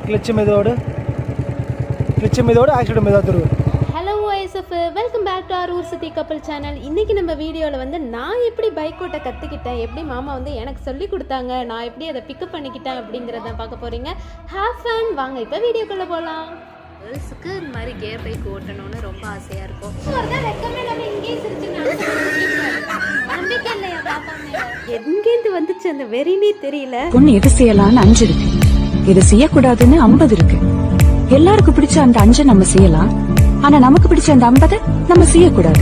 Clutch மெதுவோடு clutch மெதுவோடு accident மெதுவாக தருவேன் hello YSF welcome back to our ஊர் சிட்டி கப்பல் சேனல் இன்றைக்கி நம்ம வீடியோவில் வந்து நான் எப்படி பைக் ஓட்ட கற்றுக்கிட்டேன் எப்படி மாமா வந்து எனக்கு சொல்லி கொடுத்தாங்க நான் எப்படி அதை பிக்கப் பண்ணிக்கிட்டேன் அப்படிங்கிறத பார்க்க போகிறீங்க ஹேவ் ஃபன் வாங்க இப்போ வீடியோக்குள்ளே போகலாம் கேர்ள்ஸுக்கு இந்த மாதிரி கேர் பைக் ஓட்டணும்னு ரொம்ப ஆசையாக இருக்கும் எங்கேருந்து வந்துச்சு அந்த வெறினே தெரியல பொண்ணு எது செய்யலாம்னு அஞ்சு இருக்கு இது செய்யக்கூடாதுன்னு ஐம்பது இருக்கு எல்லாருக்கும் பிடிச்ச அந்த அஞ்சை நம்ம செய்யலாம் ஆனா நமக்கு பிடிச்ச அந்த ஐம்பதை நம்ம செய்யக்கூடாது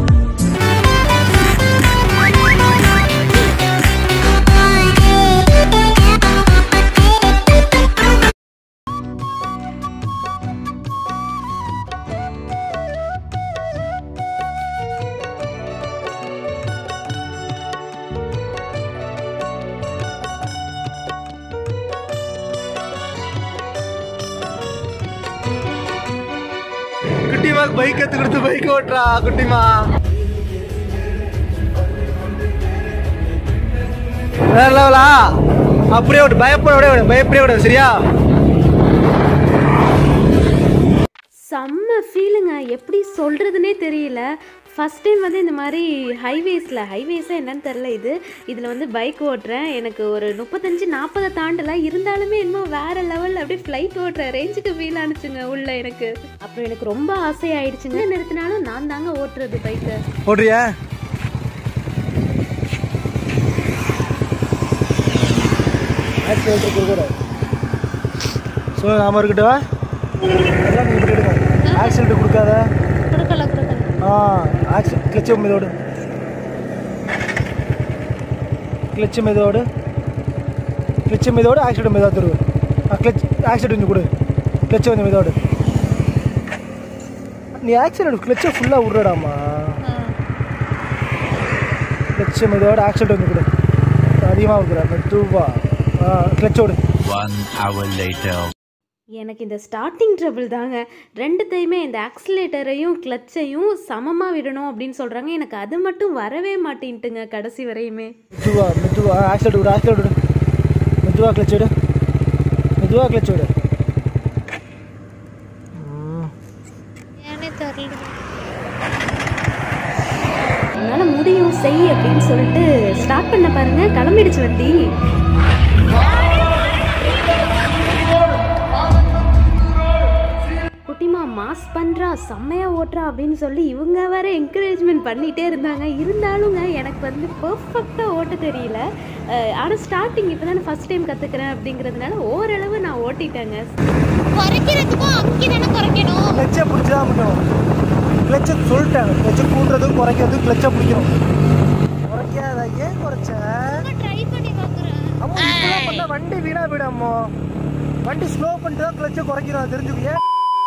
குட்டிமா பைக் கற்று கொடுத்து பைக் ஓட்டுறா குட்டிமா வேற லெவலா அப்படியே ஓட்டு பயப்பட விட விட பயப்படே விட சரியா செம்ம ஃபீலுங்க எப்படி சொல்கிறதுனே தெரியல ஃபஸ்ட் டைம் வந்து இந்த மாதிரி ஹைவேஸில் ஹைவேஸாக என்னன்னு தெரில இது இதில் வந்து பைக் ஓட்டுறேன் எனக்கு ஒரு முப்பத்தஞ்சு நாற்பதை தாண்டல இருந்தாலுமே இன்னும் வேறு லெவலில் அப்படியே ஃப்ளைட் ஓட்டுற ரேஞ்சுக்கு ஃபீல் ஆனிச்சுங்க உள்ள எனக்கு அப்புறம் எனக்கு ரொம்ப ஆசையாயிடுச்சுங்க நிறுத்தினாலும் நான் தாங்க ஓட்டுறது பைக்கை ஓட்டுறியா ஆக்சிடென்ட் கொடுக்கூட ஸோ நாம இருக்கட்டவா எல்லாம் நீங்கள் விட்டுடுங்க ஆக்சிடென்ட் கொடுக்காத கொடுக்கல கொடுக்கல ஆ ஆக்சி clutch method clutch method clutch method accident method தருவேன் ஆ கிளச் ஆக்சிடென்ட் கொஞ்சம் கொடு கிளச்சு கொஞ்சம் மெதோடு நீ ஆக்சிடென்ட் கிளச்சை ஃபுல்லாக விட்றடாமா கிளச்சு மெதோடு ஆக்சிடென்ட் கொஞ்சம் கொடு அதிகமாக கொடுக்குறா மெதுவா ஆ கிளச்சோடு One hour later. எனக்கு இந்த ஸ்டார்டிங் ட்ரபிள் தாங்க ரெண்டுத்தையுமே இந்த ஆக்சிலேட்டரையும் கிளச்சையும் சமமாக விடணும் அப்படின்னு சொல்கிறாங்க எனக்கு அது மட்டும் வரவே மாட்டேன்ட்டுங்க கடைசி வரையுமே மெதுவா மெதுவா ஆக்சிடென்ட் விடு ஆக்சிடென்ட் விடு மெதுவா கிளச் விடு மெதுவா கிளச் விடு ம். என்னால் முடியும் செய் அப்படின்னு சொல்லிட்டு ஸ்டார்ட் பண்ண பாருங்க கிளம்பிடுச்சு வண்டி குட்டிமா மாஸ் பண்ணுறா செம்மையா ஓட்டுறா அப்படின்னு சொல்லி இவங்க வேற என்கரேஜ்மெண்ட் பண்ணிகிட்டே இருந்தாங்க இருந்தாலுங்க எனக்கு வந்து பர்ஃபெக்டாக ஓட்ட தெரியல ஆனால் ஸ்டார்டிங் இப்போ தான் ஃபஸ்ட் டைம் கற்றுக்கிறேன் அப்படிங்கிறதுனால ஓரளவு நான் ஓட்டிட்டேங்க குறைக்கிறதுக்கும் அக்கி தானே குறைக்கணும் கிளச்சை பிடிச்சி தான் பண்ணணும் கிளச்சை சொல்லிட்டாங்க கிளச்சை கூட்டுறதும் குறைக்கிறதும் கிளச்சை பிடிக்கணும் குறைக்காத ஏன் குறைச்ச ட்ரை பண்ணி பார்க்குறேன் அம்மா இப்படிலாம் பண்ணா வண்டி வீணா போயிடும் அம்மா வண்டி ஸ்லோ பண்ணிட்டு தான் கிளச்சை குறைக்கிறோம் அது தெரிஞ்சுக்க ஏன்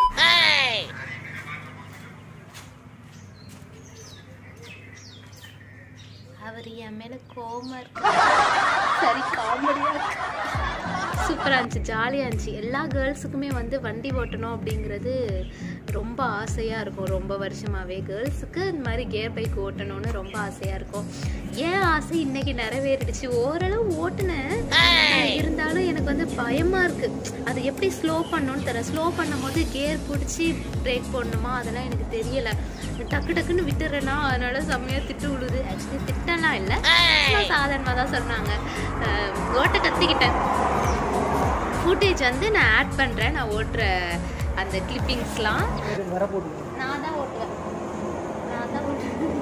அவர் என் மேலே கோமா இருக்கு சரி காமெடியாக இருக்கு சூப்பராக இருந்துச்சு ஜாலியாக இருந்துச்சு எல்லா கேர்ள்ஸுக்குமே வந்து வண்டி ஓட்டணும் அப்படிங்கிறது ரொம்ப ஆசையாக இருக்கும் ரொம்ப வருஷமாகவே கேர்ள்ஸுக்கு இந்த மாதிரி கேர் பைக் ஓட்டணும்னு ரொம்ப ஆசையாக இருக்கும் ஏன் ஆசை இன்னைக்கு நிறைவேறிடுச்சு ஓரளவு ஓட்டுனேன் இருந்தாலும் எனக்கு வந்து பயமாக இருக்குது அது எப்படி ஸ்லோ பண்ணணும்னு தெரியல ஸ்லோ பண்ணும்போது கேர் பிடிச்சி பிரேக் போடணுமா அதெல்லாம் எனக்கு தெரியலை டக்கு டக்குன்னு விட்டுறேன்னா அதனால செம்மையாக திட்டு விழுது ஆக்சுவலி திட்டலாம் இல்லை சாதாரணமாக தான் சொன்னாங்க அஹ் ஓட்ட கற்றுக்கிட்டேன் ஃபுட்டேஜ் வந்து நான் ஆட் பண்ணுறேன் நான் ஓட்டுற அந்த கிளிப்பிங்ஸ்லாம் வர போட்டு நான் தான் ஓட்டுவேன் நான் தான் ஓட்டுவேன்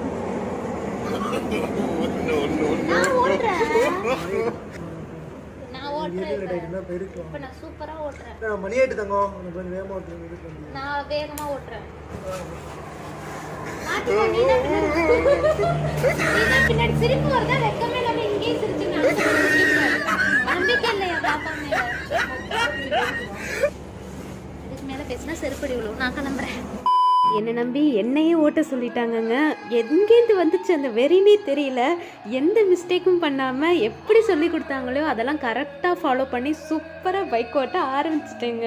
நான் ஓட்டுறேன் நான் ஓட்டுறேன் இப்ப. போயிருக்கலாம் இப்ப நான் சூப்பரா ஓட்டுறேன் மணி ஆயிட்டு தங்கம் உனக்கு கொஞ்சம் வேகமாக ஓட்டுறேன் நான் வேகமா ஓட்டுறேன் மாட்டிக்கோ, நீதான் பின்னாடி. நீதான் பின்னாடி சிரிப்பு வருதா வெக்கமே இல்லாம இங்கேயே சிரிச்சுங்க நம்பிக்கை இல்லையா பாப்பா மேல இதுக்கு மேல பேசினா செருப்படி விழுவும் நான் கிளம்புறேன் என்னை நம்பி என்னையே ஓட்ட சொல்லிட்டாங்கங்க எங்கேருந்து வந்துச்சு அந்த வெறினே தெரியல எந்த மிஸ்டேக்கும் பண்ணாமல் எப்படி சொல்லி கொடுத்தாங்களோ அதெல்லாம் கரெக்டாக ஃபாலோ பண்ணி சூப்பராக பைக் ஓட்ட ஆரம்பிச்சிட்டேங்க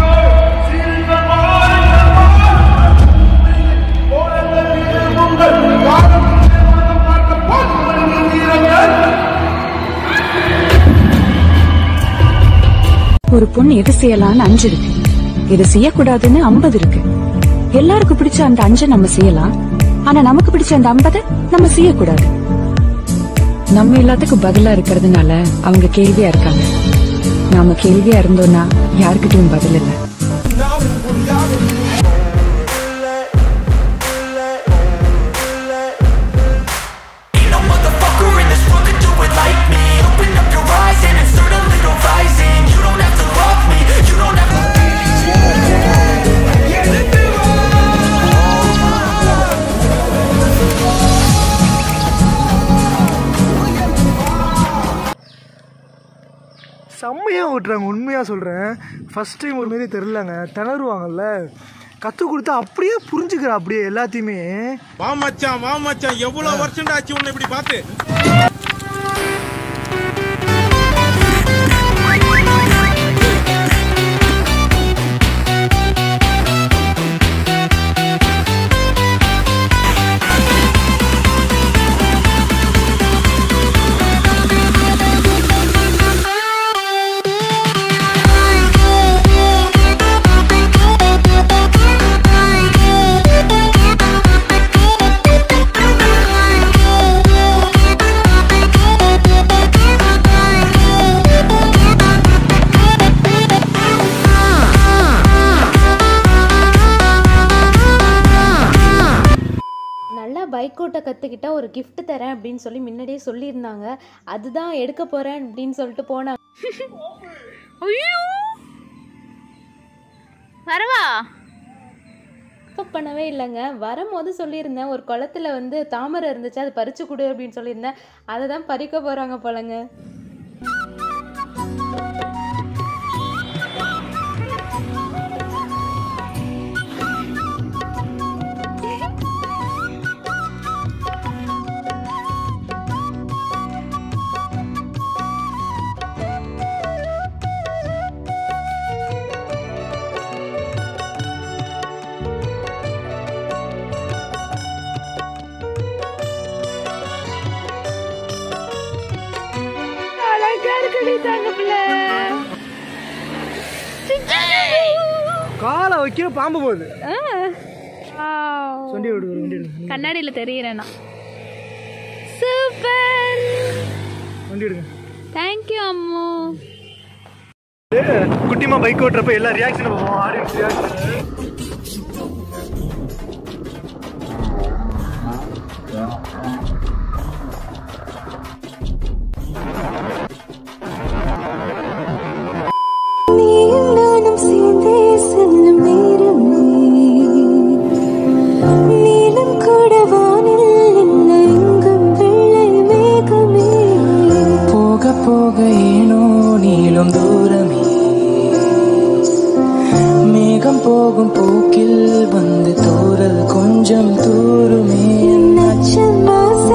Thank ஒரு பொண்ணு எது செய்யலாம்னு அஞ்சு இருக்கு எது செய்யக்கூடாதுன்னு ஐம்பது இருக்கு எல்லாருக்கும் பிடிச்ச அந்த அஞ்சை நம்ம செய்யலாம் ஆனா நமக்கு பிடிச்ச அந்த ஐம்பதை நம்ம செய்யக்கூடாது நம்ம எல்லாத்துக்கும் பதிலா இருக்கிறதுனால அவங்க கேள்வியா இருக்காங்க நாம கேள்வியா இருந்தோம்னா யாருக்கிட்டையும் பதில் இல்லை Ain't no motherfucker in this world could do it like me Open up your eyes and insert a little rising You don't have to love me, you don't have to செம்மையாக ஓட்டுறாங்க உண்மையாக சொல்கிறேன் ஃபஸ்ட் டைம் ஒரு மாரி தெரிலங்க திணறுவாங்கல்ல கற்றுக் கொடுத்தா அப்படியே புரிஞ்சுக்கிறா அப்படியே எல்லாத்தையுமே வா மச்சான் வா மச்சான் எவ்வளவு வருஷம் ஆச்சு உன்னை இப்படி பார்த்து நல்லா பைக் ஓட்ட கற்றுக்கிட்டா ஒரு gift தரேன் அப்படின்னு சொல்லி முன்னாடியே சொல்லியிருந்தாங்க அதுதான் எடுக்க போகிறேன் அப்படின்னு சொல்லிட்டு போனாங்க ஐயோ வரவா பிக்கப் பண்ணவே இல்லைங்க வரும்போது சொல்லியிருந்தேன் ஒரு குளத்துல வந்து தாமரை இருந்துச்சு அது பறிச்சு கொடு அப்படின்னு சொல்லியிருந்தேன் அதை தான் பறிக்க போகிறாங்க போலங்க அழகா இருக்குடி தாங்க பிள்ளை காலை வைக்கிற பாம்பு போகுது வண்டி விடு வண்டி விடுங்க கண்ணாடியில் தெரியுறேன் நான் சூப்பர் வண்டி விடுங்க தேங்க்யூ அம்மு குட்டிமா பைக் ஓட்டுறப்ப எல்லா ரியாக்ஷன் பார்ப்போம் ஆடியன்ஸ் ரியாக்ஷன் நீயும் நானும் சேர்ந்தே செல்லும் நேரமே நீலம் கூட வானில் இல்லை எங்கும் வெள்ளை மேகமே போக போக ஏனோ நீளும் தூரமே மேகம் போகும் போக்கில் வந்து தூரல் கொஞ்சம் தூருமே என் அச்சம் ஆசை